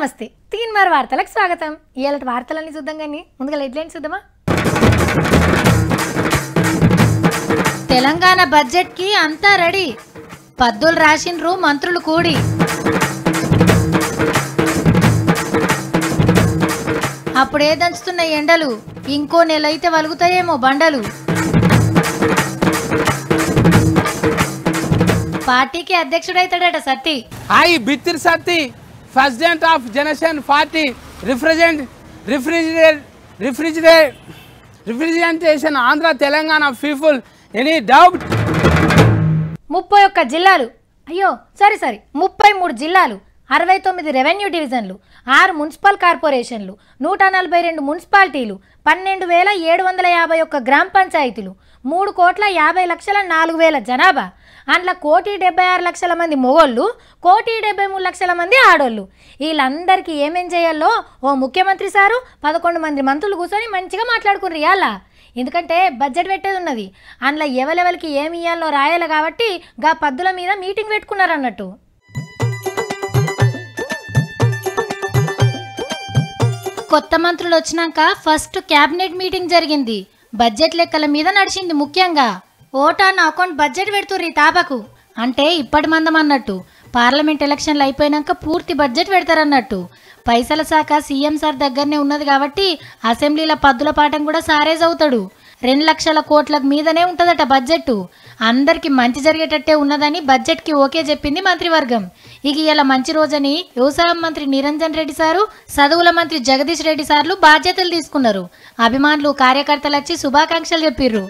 నమస్తే తీన్మార్ వార్తలకు స్వాగతం ఇవాళ వార్తలన్నీ చూద్దాం కానీ ముందుగా హెడ్లైన్స్ చూద్దామా తెలంగాణ బడ్జెట్ కి అంతా రెడీ పద్దులు రాసిండ్రు మంత్రులు కూడి అప్పుడే దంచుతున్న ఎండలు ఇంకో నెల అయితే వలుగుతాయేమో బండలు పార్టీకి అధ్యక్షుడైతాడట Satti I, Bitir Sati, President of Generation Party, represent refrigerate, refrigerate, representation Andhra Telangana people. Any doubt? ముప్పై ఒక్క జిల్లాలు అయ్యో సారీ సారీ ముప్పై మూడు జిల్లాలు అరవై తొమ్మిది రెవెన్యూ డివిజన్లు ఆరు మున్సిపల్ కార్పొరేషన్లు నూట నలభై రెండు మున్సిపాలిటీలు పన్నెండు వేల ఏడు వందల యాభై ఒక్క గ్రామ పంచాయతీలు మూడు కోట్ల యాభై లక్షల నాలుగు వేల జనాభా అందులో కోటి డెబ్బై ఆరు లక్షల మంది మొగోళ్ళు కోటి డెబ్బై మూడు లక్షల మంది ఆడోళ్ళు వీళ్ళందరికీ ఏమేం చేయాలో ఓ ముఖ్యమంత్రి సారు పదకొండు మంది మంత్రులు కూర్చొని మంచిగా మాట్లాడుకుని ఇవాళ ఎందుకంటే బడ్జెట్ పెట్టేది ఉన్నది అందులో ఎవరెవరికి ఏమి ఇయ్యాలో రాయాలి కాబట్టి గా పద్దుల మీద మీటింగ్ పెట్టుకున్నారు అన్నట్టు కొత్త మంత్రులు వచ్చినాక ఫస్ట్ క్యాబినెట్ మీటింగ్ జరిగింది బడ్జెట్ లెక్కల మీద నడిచింది ముఖ్యంగా ఓటాన్ అకౌంట్ బడ్జెట్ పెడుతుర్రు ఈ తాపకు అంటే ఇప్పటి మందం అన్నట్టు పార్లమెంట్ ఎలక్షన్లు అయిపోయినాక పూర్తి బడ్జెట్ పెడతారన్నట్టు పైసల శాఖ సీఎం సార్ దగ్గరనే ఉన్నది కాబట్టి అసెంబ్లీల పద్దుల పాఠం కూడా సారే చదువుతాడు రెండు లక్షల కోట్లకు మీదనే ఉంటుందట బడ్జెట్ అందరికి మంచి జరిగేటట్టే ఉన్నదని బడ్జెట్కి ఓకే చెప్పింది మంత్రివర్గం ఇక ఇలా మంచి రోజని వ్యవసాయ మంత్రి నిరంజన్ రెడ్డి సారు చదువుల మంత్రి జగదీష్ రెడ్డి సార్లు బాధ్యతలు తీసుకున్నారు అభిమానులు కార్యకర్తలు వచ్చి శుభాకాంక్షలు చెప్పిర్రు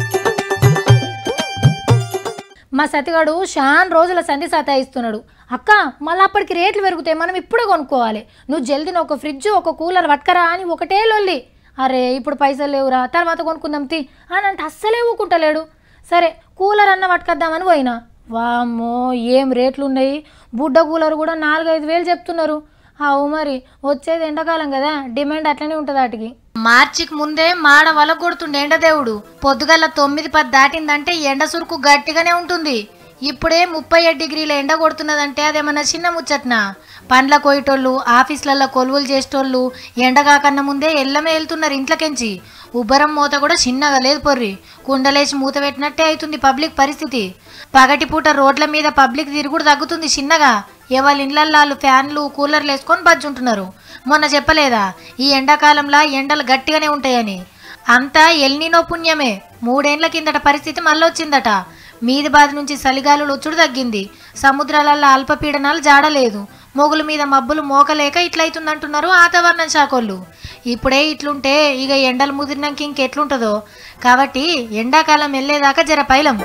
మా సతిగాడు షాన్ రోజుల సంధి సతాయిస్తున్నాడు అక్క మళ్ళీ అప్పటికి రేట్లు పెరుగుతాయి మనం ఇప్పుడే కొనుక్కోవాలి నువ్వు జల్దిన ఒక ఫ్రిడ్జ్ ఒక కూలర్ పట్టుకరా అని ఒకటే లొల్లి అరే ఇప్పుడు పైసలు లేవురా తర్వాత కొనుక్కుందాం తి అని అంటే అస్సలే ఊకుంటలేడు సరే కూలర్ అన్న పట్టుకొద్దామని పోయినా వామ్మో ఏం రేట్లు ఉన్నాయి బుడ్డ కూలర్ కూడా నాలుగైదు వేలు చెప్తున్నారు అవు మరి వచ్చేది ఎండాకాలం కదా డిమాండ్ అట్లనే ఉంటుంది వాటికి మార్చికి ముందే మాడ వల కొడుతుండే ఎండదేవుడు పొద్దుగల తొమ్మిది పది దాటిందంటే ఎండ సురుకు గట్టిగానే ఉంటుంది ఇప్పుడే ముప్పై ఏడు డిగ్రీల ఎండ కొడుతున్నదంటే అదేమన్నా చిన్న ముచ్చట్నా పండ్ల కోయటోళ్ళు ఆఫీసులలో కొలువులు చేసేటోళ్ళు ఎండగాకన్నా ముందే ఎల్లమే వెళ్తున్నారు ఇంట్లోకెంచి ఉబ్బరం మూత కూడా చిన్నగా లేదు పొర్రి కుండలేసి మూత పెట్టినట్టే అవుతుంది పబ్లిక్ పరిస్థితి పగటిపూట రోడ్ల మీద పబ్లిక్ తిరుగుడు తగ్గుతుంది చిన్నగా ఎవరి ఇళ్లల్లో వాళ్ళు ఫ్యాన్లు కూలర్లు వేసుకొని బజ్జుంటున్నారు మొన్న చెప్పలేదా ఈ ఎండాకాలంలో ఎండలు గట్టిగానే ఉంటాయని అంతా ఎల్నినో పుణ్యమే మూడేండ్ల కిందట పరిస్థితి మళ్ళొచ్చిందట మీది బాధ నుంచి చలిగాలులు ఒచ్చుడు తగ్గింది సముద్రాలలో అల్పపీడనాలు జాడలేదు మొగుల మీద మబ్బులు మోకలేక ఇట్లయితుందంటున్నారు వాతావరణ శాఖోళ్ళు ఇప్పుడే ఇట్లుంటే ఇక ఎండలు ముదిరినాక ఇంకెట్లుంటుందో కాబట్టి ఎండాకాలం వెళ్ళేదాకా జర పైలం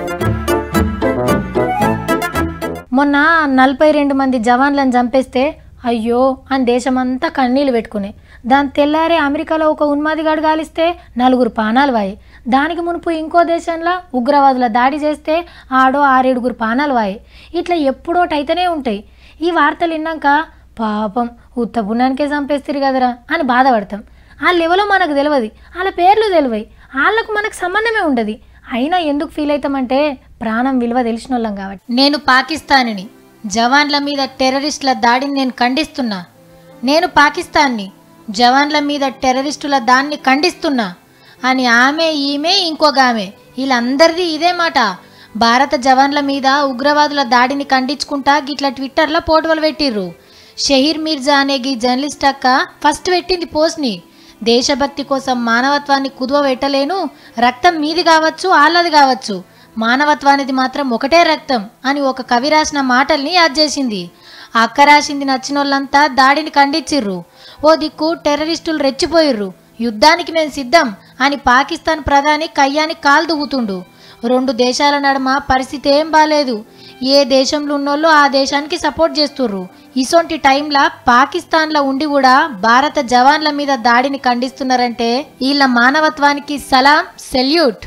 మొన్న నలభై రెండు మంది జవాన్లను చంపేస్తే అయ్యో అని దేశమంతా కన్నీళ్ళు పెట్టుకునే దాని తెల్లారే అమెరికాలో ఒక ఉన్మాదిగాడు గాలిస్తే నలుగురు పానాలు వాయి దానికి మునుపు ఇంకో దేశంలో ఉగ్రవాదుల దాడి చేస్తే ఆడో ఆరేడుగురు పానాలు వాయి ఇట్లా ఎప్పుడోటైతేనే ఉంటాయి ఈ వార్తలు విన్నాక పాపం ఉత్త పుణ్యానికే చంపేస్తారు కదరా అని బాధపడతాం వాళ్ళ ఎవరో మనకు తెలియదు వాళ్ళ పేర్లు తెలివై వాళ్ళకు మనకు సంబంధమే ఉండదు అయినా ఎందుకు ఫీల్ అవుతామంటే ప్రాణం విలువ తెలిసిన వాళ్ళం కాబట్టి నేను పాకిస్తానిని జవాన్ల మీద టెర్రరిస్టుల దాడిని నేను ఖండిస్తున్నా నేను పాకిస్తాన్ని జవాన్ల మీద టెర్రరిస్టుల దాన్ని ఖండిస్తున్నా అని ఆమె ఈమె ఇంకొక ఆమె వీళ్ళందరిది ఇదే మాట భారత జవాన్ల మీద ఉగ్రవాదుల దాడిని ఖండించుకుంటా గిట్ల ట్విట్టర్లో పోటోలు పెట్టిర్రు షహీర్ మిర్జా అనే గీ జర్నలిస్ట్ అక్క ఫస్ట్ పెట్టింది పోస్ట్ని దేశభక్తి కోసం మానవత్వాన్ని కుదువ పెట్టలేను రక్తం మీది కావచ్చు ఆళ్ళది కావచ్చు మానవత్వానిది మాత్రం ఒకటే రక్తం అని ఒక కవి రాసిన మాటల్ని యాద్ చేసింది ఆ అక్క రాసింది నచ్చినోళ్ళంతా దాడిని ఖండించిర్రు ఓ దిక్కు టెర్రరిస్టులు రెచ్చిపోయిర్రు యుద్ధానికి మేము సిద్ధం అని పాకిస్తాన్ ప్రధాని కయ్యాని కాలు దువ్వుతుండు రెండు దేశాల నడుమ పరిస్థితి ఏం బాలేదు ఏ దేశంలో ఉన్నోళ్ళు ఆ దేశానికి సపోర్ట్ చేస్తుర్రు ఇసొంటి టైంలో పాకిస్తాన్లో ఉండి కూడా భారత జవాన్ల మీద దాడిని ఖండిస్తున్నారంటే వీళ్ళ మానవత్వానికి సలాం సెల్యూట్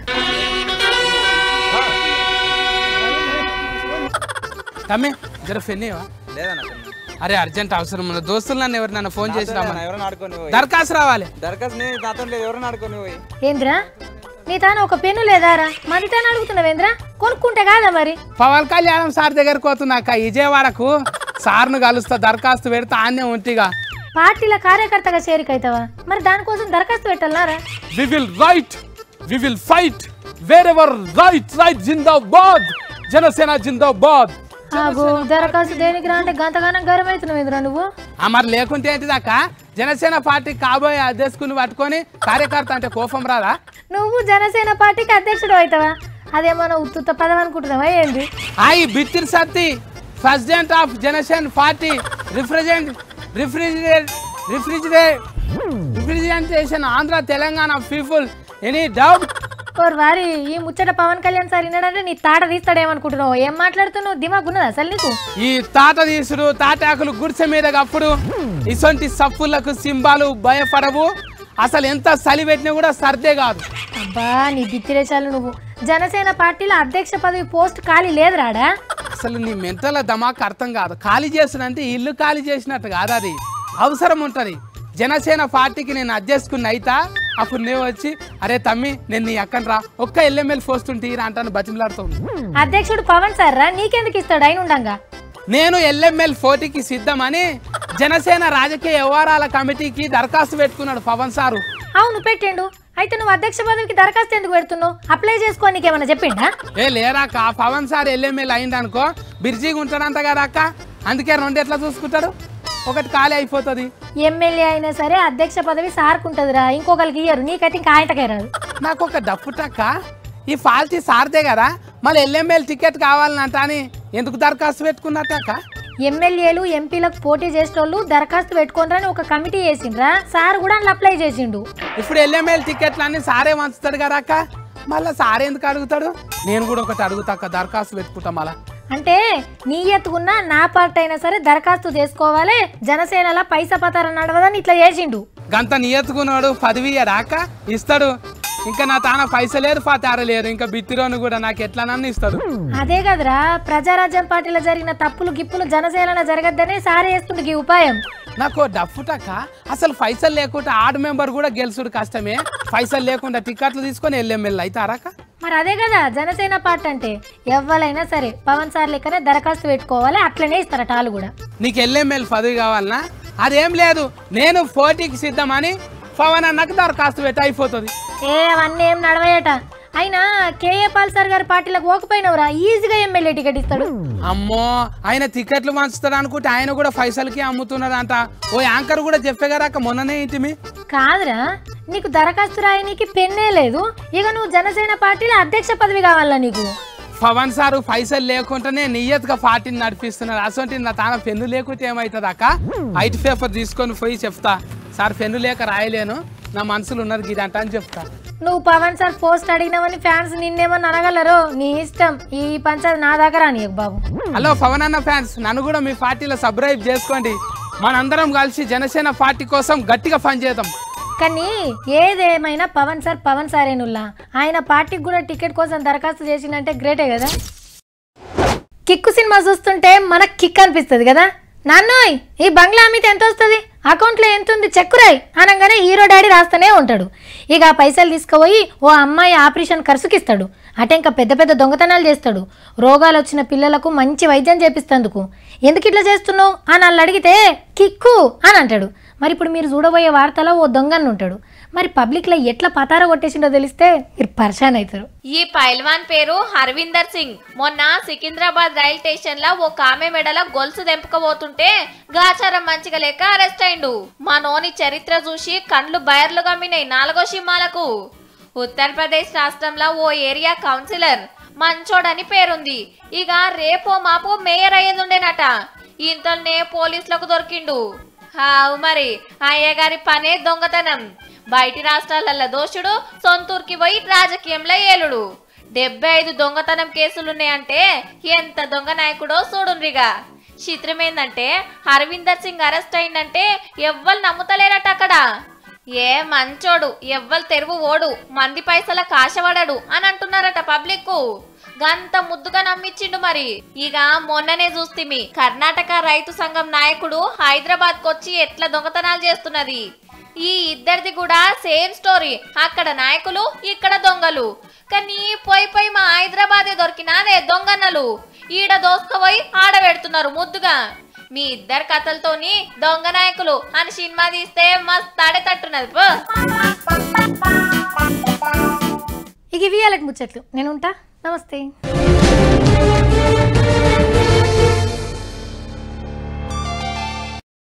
తమ్మి జర ఫెన్నీవా లేదన్న అరే అర్జెంట్ అవసరం ఉన్న దోస్తులు నన్ను ఎవరు నన్ను ఫోన్ చేసి రమ్మని ఎవరైనా ఆడుకొని పోయి దరఖాస్తు రావాలి దరఖాస్తు నేను నాతో లేదు ఎవరైనా ఆడుకొని పోయి ఏంద్రా నీ తాను ఒక పెన్ను లేదారా మరి తాను అడుగుతున్నావేంద్రా కొనుక్కుంటే కాదా మరి పవన్ కళ్యాణం సార్ దగ్గరికి పోతున్నాక విజయవాడకు సార్ను కలుస్తా దరఖాస్తు పెడితే ఆన్నే ఉంటిగా పార్టీల కార్యకర్తగా చేరికైతావా మరి దానికోసం దరఖాస్తు పెట్టాలన్నారా we will right we will fight wherever right right జిందాబాద్ జనసేన జిందాబాద్ ఆగో దరఖాస్తు దేనికి రా అంటే గంతగానం గరం అవుతున్నావు ఎదురా నువ్వు ఆ మరి లేకుంటే ఏంటిదాక జనసేన పార్టీ కాబోయే అధ్యక్షుని పట్టుకొని కార్యకర్త అంటే కోపం రాదా నువ్వు జనసేన పార్టీకి అధ్యక్షుడు అవుతావా అదేమన్నా ఉత్తుత పదం అనుకుంటున్నావా ఏంది I Bithiri Sathi president of Janasena party represent refrigerate refrigerate representation Andhra Telangana people any doubt or వారి ఈ ముచ్చట పవన్ కళ్యాణ్ సార్ విన్నాడంటే నీ తాట తీస్తాడేమనుకుంటున్నావు ఏం మాట్లాడుతున్నావు దిమాగ్ ఉన్నదా అసలు నీకు ఈ తాత తీసుడు తాటాకులు గుడిసె మీద కప్పుడు ఇసొంటి సప్పులకు సింబాలు భయపడవు అసలు ఎంత చలి పెట్టినా కూడా సర్దే కాదు అబ్బా నీ బిత్తిరేచాలు నువ్వు జనసేన పార్టీలో అధ్యక్ష పదవి పోస్ట్ ఖాళీ లేదు రాడా అసలు నీ మెంటల్ దమాకు అర్థం కాదు ఖాళీ చేసినంటే ఇల్లు ఖాళీ చేసినట్టు కాదు అది అవసరం ఉంటుంది జనసేన పార్టీకి నేను అధ్యక్షుకుని అయితా అప్పుడు నేను వచ్చి అరే తమ్మి నేను నీ అక్కని రా ఒక్క ఎల్ఎంఎల్ పోస్ట్ ఉంటే రా అంటాను బతిమలాడుతుంది అధ్యక్షుడు పవన్ సార్ రా నీకెందుకు ఇస్తాడు అయిన ఉండంగా నేను ఎల్ఎంఎల్ పోటీకి సిద్ధమని జనసేన రాజకీయ వ్యవహారాల కమిటీకి దరఖాస్తు పెట్టుకున్నాడు పవన్ సారు అవును పెట్టిండు అయితే నువ్వు అధ్యక్ష పదవికి దరఖాస్తు ఎందుకు పెడుతున్నావు అప్లై చేసుకో నీకేమన్నా చెప్పిండా ఏ లేరాక పవన్ సార్ ఎల్ఎంఎల్ అయిందనుకో బిర్జీగా ఉంటాడంట కదా అక్క అందుకే రెండు ఎట్లా చూసుకుంటాడు ఒకటి ఖాళీ అయిపోతుంది ఎమ్మెల్యే అయినా సరే అధ్యక్ష పదవి సార్కుంటదిరా ఇంకొకరికి ఇయ్యరు నీకైతే ఇంకా ఆయటకే రాదు నాకు ఒక డప్పుటక్క ఈ పార్టీ సార్దే కదా మళ్ళీ ఎల్ఎంఎల్ టికెట్ కావాలనంట అని ఎందుకు దరఖాస్తు పెట్టుకున్నట్టక్క ఎమ్మెల్యేలు ఎంపీలకు పోటీ చేసేటోళ్ళు దరఖాస్తు పెట్టుకోనని ఒక కమిటీ వేసిండ్రా సార్ కూడా అందులో అప్లై చేసిండు ఇప్పుడు ఎల్ఎంఎల్ టికెట్లు అన్ని సారే వంచుతాడు కదా అక్క మళ్ళీ సార్ ఎందుకు అడుగుతాడు నేను కూడా ఒకటి అడుగుతాక దరఖాస్తు పెట్టుకుంటా మళ్ళా అంటే నీ ఎత్తుకున్న నా పార్టీ అయినా సరే దరఖాస్తు చేసుకోవాలి జనసేనలా పైసా పతారం నడవదని ఇట్లా చేసిండు గంత నియత్తుకున్నాడు పదవి రాక ఇస్తాడు ఇంకా నా తాన పైసలేరు పాతార లేరు ఇంకా బిత్తిరోను కూడా నాకు ఎట్లా నన్ను ఇస్తాడు అదే కదరా ప్రజారాజ్యం పార్టీలో జరిగిన తప్పులు గిప్పులు జనసేన జరగద్దనే సారే వేస్తుండు ఈ ఉపాయం నాకు డఫుటక్క అసలు పైసలు లేకుండా ఆర్డ్ మెంబర్ కూడా గెలుచుడు కష్టమే పైసలు లేకుండా టికెట్లు తీసుకొని ఎల్ఎంఎల్ అవుతారాక మరి అదే కదా జనసేన పార్టీ అంటే ఎవ్వరైనా సరే పవన్ సార్ లెక్కనే దరఖాస్తు పెట్టుకోవాలి అట్లనే ఇస్తారట వాళ్ళు కూడా నీకు ఎల్ఎంఎల్ పదవి కావాలనా అదేం లేదు నేను పోటీకి సిద్ధమని పవన్ అన్నకు దరఖాస్తు పెట్టి అయిపోతుంది ఏ అవన్నీ ఏం నడవయట అయినా కేఏ పాల్ సార్ గారి పార్టీలకు పోకపోయినవరా ఈజీగా ఎమ్మెల్యే టికెట్ ఇస్తాడు అమ్మో ఆయన టికెట్లు పంచుతాడు అనుకుంటే ఆయన కూడా పైసలకి అమ్ముతున్నాడంట ఓ యాంకర్ కూడా చెప్పే కదా అక్క మొన్ననే ఇంటిమి కాదురా నీకు దరఖాస్తు రాయనీకి పెన్నే లేదు ఇక నువ్వు జనసేన పార్టీలో అధ్యక్ష పదవి కావాలా నీకు పవన్ సారు పైసలు లేకుండానే నియ్యతగా పార్టీని నడిపిస్తున్నారు అసలు నా తాన పెన్ను లేకుంటే ఏమవుతుంది అక్క వైట్ పేపర్ తీసుకొని పోయి చెప్తా సార్ పెన్ను లేక రాయలేను నా మనసులో ఉన్నది గిదంట అని చెప్తా నువ్వు పవన్ సార్ పోస్ట్ అడిగినావని ఫ్యాన్స్ నిన్నేమని అనగలరు నీ ఇష్టం ఈ పంచాయతీ నా దగ్గర అని బాబు హలో పవన్ అన్న ఫ్యాన్స్ నన్ను కూడా మీ పార్టీలో సబ్స్క్రైబ్ చేసుకోండి మనందరం కలిసి జనసేన పార్టీ కోసం గట్టిగా పనిచేద్దాం కానీ ఏదేమైనా పవన్ సార్ పవన్ సారేనుల్లా ఆయన పార్టీకి కూడా టికెట్ కోసం దరఖాస్తు చేసిందంటే గ్రేటే కదా కిక్కు సినిమా చూస్తుంటే మనకు కిక్ అనిపిస్తుంది కదా నాన్నోయ్ ఈ బంగ్లా అమ్మితే ఎంత వస్తుంది అకౌంట్లో ఎంత ఉంది చెక్కురాయి అనగానే హీరో డాడీ రాస్తూనే ఉంటాడు ఇక ఆ పైసలు తీసుకుపోయి ఓ అమ్మాయి ఆపరేషన్ ఖర్చుకి ఇస్తాడు అటే ఇంకా పెద్ద పెద్ద దొంగతనాలు చేస్తాడు రోగాలు వచ్చిన పిల్లలకు మంచి వైద్యం చేపిస్తందుకు ఎందుకు ఇట్లా చేస్తున్నావు అని వాళ్ళు అడిగితే కిక్కు అని అంటాడు మరి ఇప్పుడు మీరు చూడబోయే వార్తలో ఓ దొంగని ఉంటాడు మరి పబ్లిక్లో ఎట్లా పతార కొట్టేసిండో తెలిస్తే మీరు పర్షాన్ అవుతారు ఈ పైల్వాన్ పేరు హర్విందర్ సింగ్ మొన్న సికింద్రాబాద్ రైల్ స్టేషన్ లో ఒక ఆమె మెడల గొలుసు దెంపకపోతుంటే గాచారం మంచిగా లేక అరెస్ట్ అయిండు మా నోని చరిత్ర చూసి కండ్లు బయర్లు గమ్మినాయి నాలుగో సినిమాలకు ఉత్తరప్రదేశ్ రాష్ట్రంలో ఓ ఏరియా కౌన్సిలర్ మంచోడని పేరుంది ఇక రేపో మాపో మేయర్ అయ్యేదుండేనట ఇంతలోనే పోలీసులకు దొరికిండు హావు మరి అయ్యగారి పనే దొంగతనం బయటి రాష్ట్రాలలో దోషుడు సొంతూరుకి పోయి రాజకీయంలో ఏలుడు డెబ్బై ఐదు దొంగతనం కేసులున్నాయంటే ఎంత దొంగ నాయకుడో చూడుండ్రిగా చిత్రమేందంటే హర్విందర్ సింగ్ అరెస్ట్ అయిందంటే ఎవ్వరు నమ్ముతలేరట అక్కడ ఏ మంచోడు ఎవ్వరు తెరువు ఓడు మంది పైసల కాశపడడు అని అంటున్నారట పబ్లిక్ గంత ముద్దుగా నమ్మిచ్చిండు మరి ఇక మొన్ననే చూస్తిమి కర్ణాటక రైతు సంఘం నాయకుడు హైదరాబాద్ కొచ్చి ఎట్లా దొంగతనాలు చేస్తున్నది ఈ ఇద్దరిది కూడా సేమ్ స్టోరీ అక్కడ నాయకులు ఇక్కడ దొంగలు కానీ పోయి పోయి మా హైదరాబాదే దొరికినాదే దొంగన్నలు ఈడ దోసుకపోయి ఆడ పెడుతున్నారు ముద్దుగా మీ ఇద్దరు కథలతోని దొంగ నాయకులు అని సినిమా తీస్తే మస్తు ఆడేటట్టున్నది పో ఇక ఇవి ముచ్చట్లు నేను ఉంటా నమస్తే